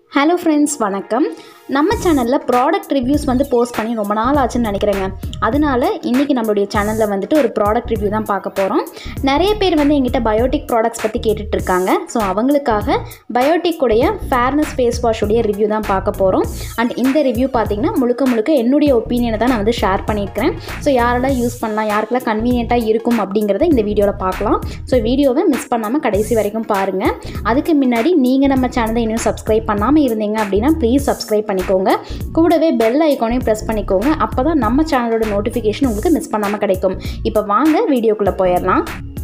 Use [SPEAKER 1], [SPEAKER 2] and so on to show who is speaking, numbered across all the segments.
[SPEAKER 1] hello friends வணக்கம் நம்ம சேனலில் ப்ராடக்ட் ரிவ்யூஸ் வந்து போஸ்ட் பண்ணி ரொம்ப நாள் ஆச்சுன்னு நினைக்கிறேங்க அதனால இன்றைக்கி நம்மளுடைய சேனலில் வந்துட்டு ஒரு ப்ராடக்ட் ரிவ்யூ தான் பார்க்க போகிறோம் நிறைய பேர் வந்து எங்கிட்ட பயோட்டிக் ப்ராடக்ட்ஸ் பற்றி கேட்டுட்டு இருக்காங்க ஸோ அவங்களுக்காக பயோட்டிக் உடைய ஃபேர்னஸ் ஃபேஸ் வாஷ் உடைய ரிவ்யூ தான் பார்க்க போகிறோம் அண்ட் இந்த ரிவ்யூ பார்த்தீங்கன்னா முழுக்க முழுக்க என்னுடைய ஒப்பீனியனை தான் நான் வந்து ஷேர் பண்ணியிருக்கிறேன் ஸோ யாரெல்லாம் யூஸ் பண்ணலாம் யாருக்கெல்லாம் கன்வீனியண்ட்டாக இருக்கும் அப்படிங்கிறத இந்த வீடியோவில் பார்க்கலாம் ஸோ வீடியோவை மிஸ் பண்ணாமல் கடைசி வரைக்கும் பாருங்கள் அதுக்கு முன்னாடி நீங்கள் நம்ம சேனலை இன்னும் சப்ஸ்கிரைப் பண்ணாமல் இருந்தீங்க அப்படின்னா ப்ளீஸ் சப்ஸ்கிரைப் பண்ணிக்கோங்க கூடவே பெல் ஐக்கானையும் ப்ரெஸ் பண்ணிக்கோங்க அப்போ தான் நம்ம சேனலோட நோட்டிஃபிகேஷன் உங்களுக்கு மிஸ் பண்ணாமல் கிடைக்கும் இப்போ வாங்க வீடியோக்குள்ளே போயிடலாம்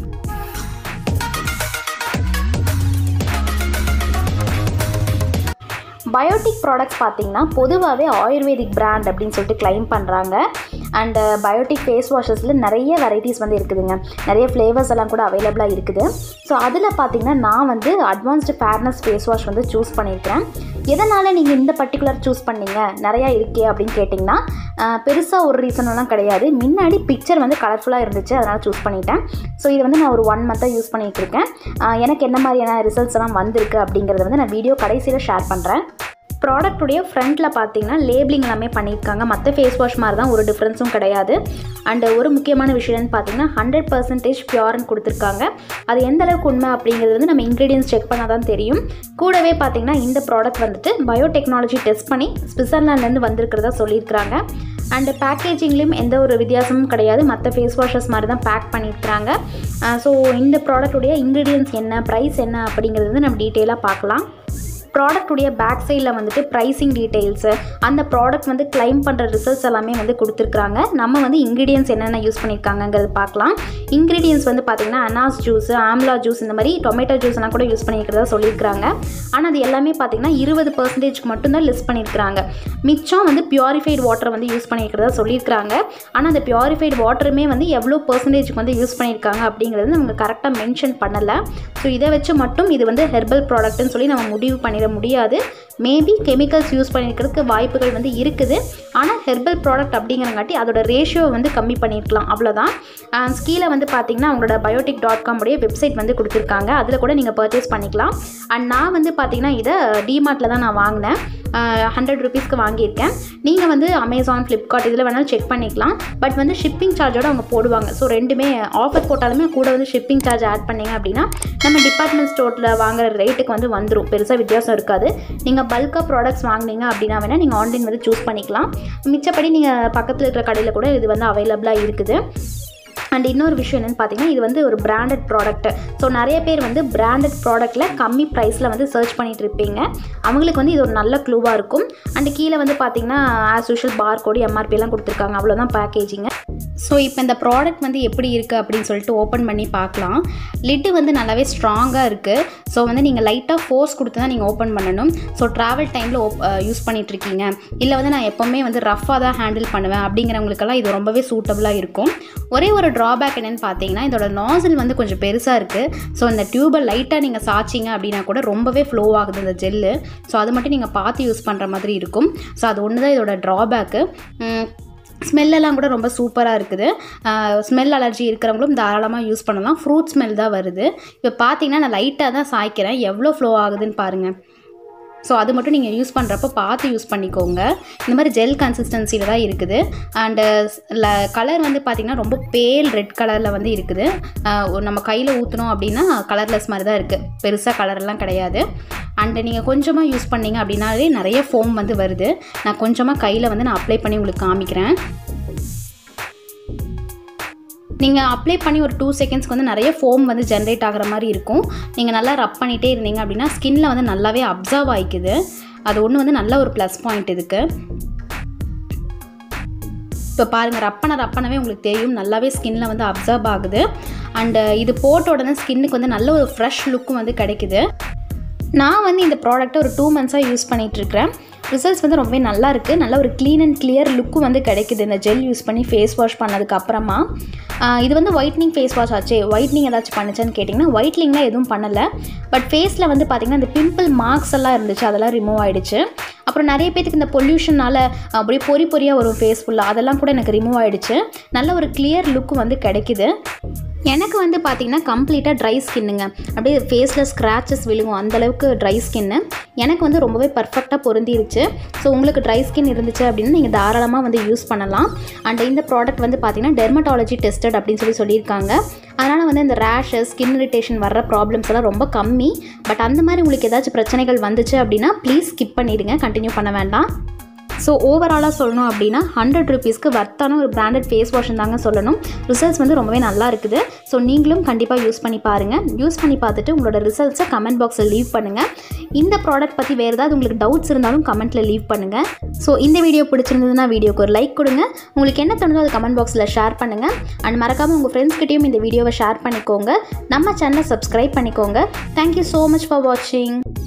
[SPEAKER 1] பயோட்டிக் ப்ராடக்ட்ஸ் பார்த்தீங்கன்னா பொதுவாகவே ஆயுர்வேதிக் பிராண்ட் அப்படின்னு சொல்லிட்டு கிளைம் பண்ணுறாங்க அண்டு பயோட்டிக் ஃபேஸ் வாஷஸில் நிறைய வெரைட்டிஸ் வந்து இருக்குதுங்க நிறைய ஃப்ளேவர்ஸ் எல்லாம் கூட அவைலபிளாக இருக்குது ஸோ அதில் பார்த்தீங்கன்னா நான் வந்து அட்வான்ஸ்டு ஃபேர்னஸ் ஃபேஸ் வாஷ் வந்து சூஸ் பண்ணியிருக்கிறேன் எதனால் நீங்கள் இந்த பர்டிகுலர் சூஸ் பண்ணீங்க நிறையா இருக்கே அப்படின்னு கேட்டிங்கன்னா பெருசாக ஒரு ரீசனெல்லாம் கிடையாது முன்னாடி பிக்சர் வந்து கலர்ஃபுல்லாக இருந்துச்சு அதனால் சூஸ் பண்ணிட்டேன் ஸோ இது வந்து நான் ஒரு ஒன் மந்த்தாக யூஸ் பண்ணிகிட்டு இருக்கேன் எனக்கு என்ன மாதிரியான ரிசல்ட்ஸ் எல்லாம் வந்திருக்கு அப்படிங்கிறத வந்து நான் வீடியோ கடைசியில் ஷேர் பண்ணுறேன் ப்ராடக்ட்டுடைய ஃப்ரண்ட்டில் பார்த்தீங்கன்னா லேபிளிங் எல்லாமே பண்ணியிருக்காங்க மற்ற ஃபேஸ் வாஷ் மாதிரி தான் ஒரு டிஃப்ரென்ஸும் கிடையாது அண்டு ஒரு முக்கியமான விஷயம்னு பார்த்தீங்கன்னா ஹண்ட்ரட் பர்சன்டேஜ் பியூர்னு கொடுத்துருக்காங்க அது எந்த அளவுக்கு உண்மை அப்படிங்கிறது வந்து நம்ம இன்க்ரீடியன்ஸ் செக் பண்ணால் தான் தெரியும் கூடவே பார்த்தீங்கன்னா இந்த ப்ராடக்ட் வந்துட்டு பயோடெக்னாலஜி டெஸ்ட் பண்ணி ஸ்விட்சர்லாண்ட்லேருந்து வந்திருக்கிறதா சொல்லியிருக்கிறாங்க அண்டு பேக்கேஜிங்லேயும் எந்த ஒரு வித்தியாசமும் கிடையாது மற்ற ஃபேஸ் வாஷஸ் மாதிரி தான் பேக் பண்ணியிருக்கிறாங்க ஸோ இந்த ப்ராடக்ட்டுடைய இன்க்ரீடியன்ஸ் என்ன ப்ரைஸ் என்ன அப்படிங்கிறது வந்து நம்ம டீட்டெயிலாக பார்க்கலாம் ப்ராடக்ட்டுடைய பேக் சைடில் வந்துட்டு ப்ரைஸிங் டீட்டெயில்ஸு அந்த ப்ராடக்ட் வந்து கிளைம் பண்ணுற ரிசல்ட்ஸ் எல்லாமே வந்து கொடுத்துருக்குறாங்க நம்ம வந்து இன்க்ரீடியன்ஸ் என்னென்ன யூஸ் பண்ணியிருக்காங்கங்கிறது பார்க்கலாம் இன்க்ரீடியன்ஸ் வந்து பார்த்திங்கன்னா அனாஸ் ஜூஸ் ஆம்லா ஜூஸ் இந்த மாதிரி டொமேட்டோ ஜூஸ் எல்லாம் கூட யூஸ் பண்ணியிருக்கிறதா சொல்லியிருக்காங்க ஆனால் அது எல்லாமே பார்த்திங்கன்னா இருபது பர்சன்டேஜ்க்கு மட்டும்தான் லிஸ்ட் பண்ணியிருக்கிறாங்க மிச்சம் வந்து பியூரிஃபைடு வாட்டர் வந்து யூஸ் பண்ணியிருக்கிறதா சொல்லியிருக்காங்க ஆனால் அந்த பியூரிஃபைடு வாட்டருமே வந்து எவ்வளோ பர்சன்டேஜ்க்கு வந்து யூஸ் பண்ணியிருக்காங்க அப்படிங்கிறது அவங்க கரெக்டாக மென்ஷன் பண்ணலை ஸோ இதை வச்சு மட்டும் இது வந்து ஹெர்பல் ப்ராடக்ட்னு சொல்லி நம்ம முடிவு பண்ணிட முடியாது மேபி கெமிக்கல்ஸ் யூஸ் பண்ணியிருக்கிறதுக்கு வாய்ப்புகள் வந்து இருக்குது ஆனால் ஹெர்பல் ப்ராடக்ட் அப்படிங்கிறங்காட்டி அதோட ரேஷியோ வந்து கம்மி பண்ணியிருக்கலாம் அவ்வளோதான் கீழே வந்து பார்த்தீங்கன்னா அவங்களோட பயோட்டிக் டாட் காம் உடைய வெப்சைட் வந்து கொடுத்துருக்காங்க அதில் கூட நீங்கள் பர்ச்சேஸ் பண்ணிக்கலாம் அண்ட் நான் வந்து பார்த்தீங்கன்னா இதை டிமார்ட்டில் தான் நான் வாங்கினேன் ஹண்ட்ரட் ருபீஸ்க்கு வாங்கியிருக்கேன் நீங்கள் வந்து அமேசான் ஃப்ளிப்கார்ட் இதில் வேணாலும் செக் பண்ணிக்கலாம் பட் வந்து ஷிப்பிங் சார்ஜோட அவங்க போடுவாங்க ஸோ ரெண்டுமே ஆஃபர் போட்டாலுமே கூட வந்து ஷிப்பிங் சார்ஜ் ஆட் பண்ணிங்க அப்படின்னா நம்ம டிபார்ட்மெண்ட் ஸ்டோரில் வாங்குற ரேட்டுக்கு வந்து வந்துடும் பெருசாக வித்தியாசம் இருக்காது நீங்கள் பல்காக ப்ராடக்ட்ஸ் வாங்கினீங்க அப்படின்னா வேணால் நீங்கள் ஆன்லைன் வந்து சூஸ் பண்ணிக்கலாம் மிச்சப்படி நீங்கள் பக்கத்தில் இருக்கிற கடையில் கூட இது வந்து அவைலபிளாக இருக்குது அண்ட் இன்னொரு விஷயம் என்னென்னு பார்த்தீங்கன்னா இது வந்து ஒரு பிராண்டட் ப்ராடக்ட் ஸோ நிறைய பேர் வந்து பிராண்டட் ப்ராடக்ட்டில் கம்மி ப்ரைஸில் வந்து சர்ச் பண்ணிகிட்டு இருப்பீங்க அவங்களுக்கு வந்து இது ஒரு நல்ல க்ளூவாக இருக்கும் அண்ட் கீழே வந்து பார்த்தீங்கன்னா ஆஸ் யூஷுவல் பார் கோடு எம்ஆர்பிலாம் கொடுத்துருக்காங்க அவ்வளோதான் பேக்கேஜிங்க ஸோ இப்போ இந்த ப்ராடக்ட் வந்து எப்படி இருக்குது அப்படின்னு சொல்லிட்டு ஓப்பன் பண்ணி பார்க்கலாம் லிட்டு வந்து நல்லாவே ஸ்ட்ராங்காக இருக்குது ஸோ வந்து நீங்கள் லைட்டாக ஃபோர்ஸ் கொடுத்து தான் நீங்கள் ஓப்பன் பண்ணணும் ஸோ ட்ராவல் டைமில் ஓப் யூஸ் பண்ணிகிட்ருக்கீங்க இல்லை வந்து நான் எப்போவுமே வந்து ரஃப்பாக தான் ஹேண்டில் பண்ணுவேன் அப்படிங்கிறவங்களுக்கெல்லாம் இது ரொம்பவே சூட்டபுளாக இருக்கும் ஒரே ஒரு ட்ராபேக் என்னென்னு பார்த்தீங்கன்னா இதோட நாசில் வந்து கொஞ்சம் பெருசாக இருக்குது ஸோ இந்த டியூபை லைட்டாக நீங்கள் சாச்சிங்க அப்படின்னா கூட ரொம்பவே ஃப்ளோ ஆகுது இந்த ஜெல்லு ஸோ அது மட்டும் நீங்கள் பார்த்து யூஸ் பண்ணுற மாதிரி இருக்கும் ஸோ அது ஒன்று தான் இதோட ட்ராபேக்கு ஸ்மெல்லெல்லாம் கூட ரொம்ப சூப்பராக இருக்குது ஸ்மெல் அலர்ஜி இருக்கிறவங்களும் தாராளமாக யூஸ் பண்ணலாம் ஃப்ரூட் ஸ்மெல் தான் வருது இப்போ பார்த்தீங்கன்னா நான் லைட்டாக தான் சாய்க்கிறேன் எவ்வளோ ஃப்ளோ ஆகுதுன்னு பாருங்கள் ஸோ அது மட்டும் நீங்கள் யூஸ் பண்ணுறப்போ பார்த்து யூஸ் பண்ணிக்கோங்க இந்த மாதிரி ஜெல் கன்சிஸ்டன்சியில் தான் இருக்குது அண்டு கலர் வந்து பார்த்திங்கன்னா ரொம்ப பேல் ரெட் கலரில் வந்து இருக்குது நம்ம கையில் ஊற்றினோம் அப்படின்னா கலர்லெஸ் மாதிரி தான் இருக்குது பெருசாக கலரெல்லாம் கிடையாது அண்டு நீங்கள் கொஞ்சமாக யூஸ் பண்ணிங்க அப்படின்னாலே நிறைய ஃபோம் வந்து வருது நான் கொஞ்சமாக கையில் வந்து நான் அப்ளை பண்ணி உங்களுக்கு காமிக்கிறேன் நீங்கள் அப்ளை பண்ணி ஒரு டூ செகண்ட்ஸ்க்கு வந்து நிறைய ஃபோம் வந்து ஜென்ரேட் ஆகிற மாதிரி இருக்கும் நீங்கள் நல்லா ரப் பண்ணிகிட்டே இருந்தீங்க அப்படின்னா ஸ்கின்னில் வந்து நல்லாவே அப்சர்வ் ஆகிக்குது அது ஒன்று வந்து நல்ல ஒரு ப்ளஸ் பாயிண்ட் இதுக்கு இப்போ பாருங்கள் ரப்பனை ரப்பனவே உங்களுக்கு தெரியும் நல்லாவே ஸ்கின்னில் வந்து அப்சர்வ் ஆகுது அண்டு இது போட்ட உடனே ஸ்கின்னுக்கு வந்து நல்ல ஒரு ஃப்ரெஷ் லுக்கும் வந்து கிடைக்குது நான் வந்து இந்த ப்ராடக்ட்டை ஒரு டூ மந்த்ஸாக யூஸ் பண்ணிகிட்ருக்கிறேன் ரிசல்ட்ஸ் வந்து ரொம்பவே நல்லா இருக்குது நல்ல ஒரு க்ளீன் அண்ட் கிளியர் லுக்கும் வந்து கிடைக்குது இந்த ஜெல் யூஸ் பண்ணி ஃபேஸ் வாஷ் பண்ணதுக்கு அப்புறமா இது வந்து ஒயிட்னிங் ஃபேஸ் வாஷ் ஆச்சு ஒயிட்னிங் ஏதாச்சும் பண்ணுச்சான்னு கேட்டிங்கன்னா ஒயிட்னிங்லாம் எதுவும் பண்ணலை பட் ஃபேஸில் வந்து பார்த்திங்கன்னா இந்த பிம்பிள் மார்க்ஸ் எல்லாம் இருந்துச்சு அதெல்லாம் ரிமூவ் ஆகிடுச்சு அப்புறம் நிறைய பேத்துக்கு இந்த பொல்யூஷனால் அப்படியே பொறி பொறியாக வரும் ஃபேஸ் ஃபுல்லாக அதெல்லாம் கூட எனக்கு ரிமூவ் ஆகிடுச்சு நல்ல ஒரு கிளியர் லுக்கு வந்து கிடைக்குது எனக்கு வந்து பார்த்திங்கன்னா கம்ப்ளீட்டாக ட்ரை ஸ்கின்னுங்க அப்படியே ஃபேஸில் ஸ்க்ராச்சஸ் விழுகும் அந்தளவுக்கு ட்ரை ஸ்கின்னு எனக்கு வந்து ரொம்பவே பர்ஃபெக்டாக பொருந்திருச்சு ஸோ உங்களுக்கு ட்ரை ஸ்கின் இருந்துச்சு அப்படின்னா நீங்கள் தாராளமாக வந்து யூஸ் பண்ணலாம் அண்ட் இந்த ப்ராடக்ட் வந்து பார்த்திங்கன்னா டெர்மட்டாலஜி டெஸ்டட் அப்படின்னு சொல்லி சொல்லியிருக்காங்க அதனால் வந்து இந்த ரேஷஸ் ஸ்கின் இரிட்டேஷன் வர்ற ப்ராப்ளம்ஸ் எல்லாம் ரொம்ப கம்மி பட் அந்த மாதிரி உங்களுக்கு ஏதாச்சும் பிரச்சனைகள் வந்துச்சு அப்படின்னா ப்ளீஸ் ஸ்கிப் பண்ணிடுங்க கண்டினியூ பண்ண வேண்டாம் ஸோ ஓவராலாக சொல்லணும் அப்படின்னா ஹண்ட்ரட் ருபீஸ்க்கு வர்த்தான ஒரு பிராண்டட் ஃபேஸ் வாஷ்னு தாங்க சொல்லணும் ரிசல்ட்ஸ் வந்து ரொம்பவே நல்லா இருக்குது ஸோ நீங்களும் கண்டிப்பாக யூஸ் பண்ணி பாருங்கள் யூஸ் பண்ணி பார்த்துட்டு உங்களோட ரிசல்ட்ஸை கமெண்ட் பாக்ஸில் லீவ் பண்ணுங்கள் இந்த ப்ராடக்ட் பற்றி வேறு ஏதாவது உங்களுக்கு டவுட்ஸ் இருந்தாலும் கமெண்ட்டில் லீவ் பண்ணுங்கள் ஸோ இந்த வீடியோ பிடிச்சிருந்ததுன்னா வீடியோக்கு ஒரு லைக் கொடுங்க உங்களுக்கு என்ன தோணுதோ அது கமெண்ட் பாக்ஸில் ஷேர் பண்ணுங்கள் அண்ட் மறக்காமல் உங்கள் ஃப்ரெண்ட்ஸ்கிட்டையும் இந்த வீடியோவை ஷேர் பண்ணிக்கோங்க நம்ம சேனலை சப்ஸ்கிரைப் பண்ணிக்கோங்க தேங்க்யூ ஸோ மச் ஃபார் வாட்சிங்